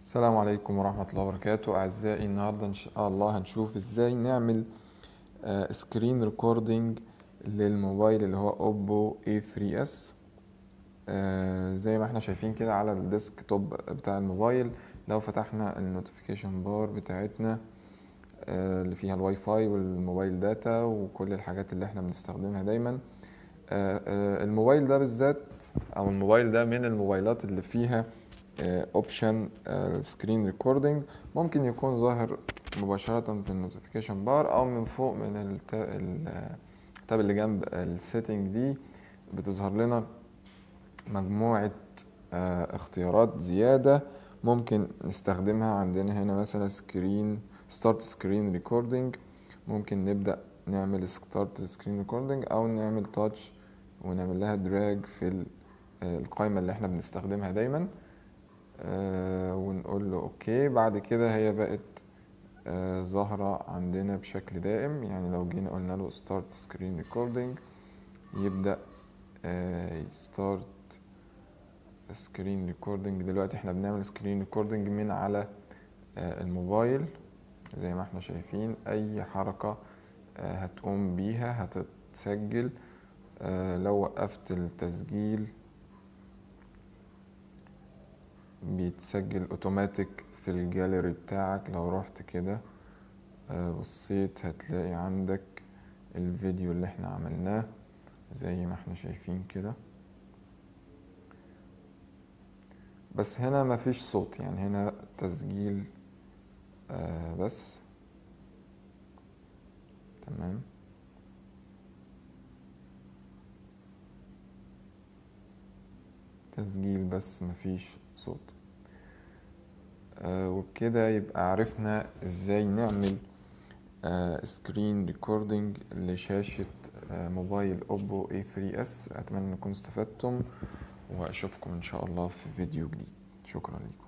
السلام عليكم ورحمة الله وبركاته أعزائي النهاردة إن شاء الله هنشوف إزاي نعمل سكرين ريكوردينج للموبايل اللي هو أوبو A3s آه، زي ما احنا شايفين كده على الديسك توب بتاع الموبايل لو فتحنا النوتيفيكيشن بار بتاعتنا آه، اللي فيها الواي فاي والموبايل داتا وكل الحاجات اللي احنا بنستخدمها دايما آه، آه، الموبايل ده بالذات او الموبايل ده من الموبايلات اللي فيها اوبشن سكرين ريكوردينج ممكن يكون ظاهر مباشرة في النوتيفيكيشن بار او من فوق من التا- ال- التاب اللي جنب السيتنج دي بتظهر لنا مجموعة آه، اختيارات زيادة ممكن نستخدمها عندنا هنا مثلا سكرين ستارت سكرين ريكوردينج ممكن نبدأ نعمل ستارت سكرين ريكوردينج او نعمل تاتش ونعمل لها دراج في ال- آه، القائمة اللي احنا بنستخدمها دايما آه، ونقول له اوكي بعد كده هي بقت آه، ظاهرة عندنا بشكل دائم يعني لو جينا قلنا له start screen recording يبدأ آه، start screen recording دلوقتي احنا بنعمل screen recording من على آه، الموبايل زي ما احنا شايفين اي حركة آه، هتقوم بيها هتتسجل آه، لو وقفت التسجيل بيتسجل اوتوماتيك في الجاليري بتاعك لو رحت كده آه، بصيت هتلاقي عندك الفيديو اللي احنا عملناه زي ما احنا شايفين كده بس هنا مفيش صوت يعني هنا تسجيل آه بس تمام تسجيل بس مفيش صوت آه وبكده يبقى عرفنا ازاي نعمل آه سكرين ريكوردينج لشاشة آه موبايل اوبو A3s اتمنى انكم استفدتم واشوفكم ان شاء الله في فيديو جديد شكرا لكم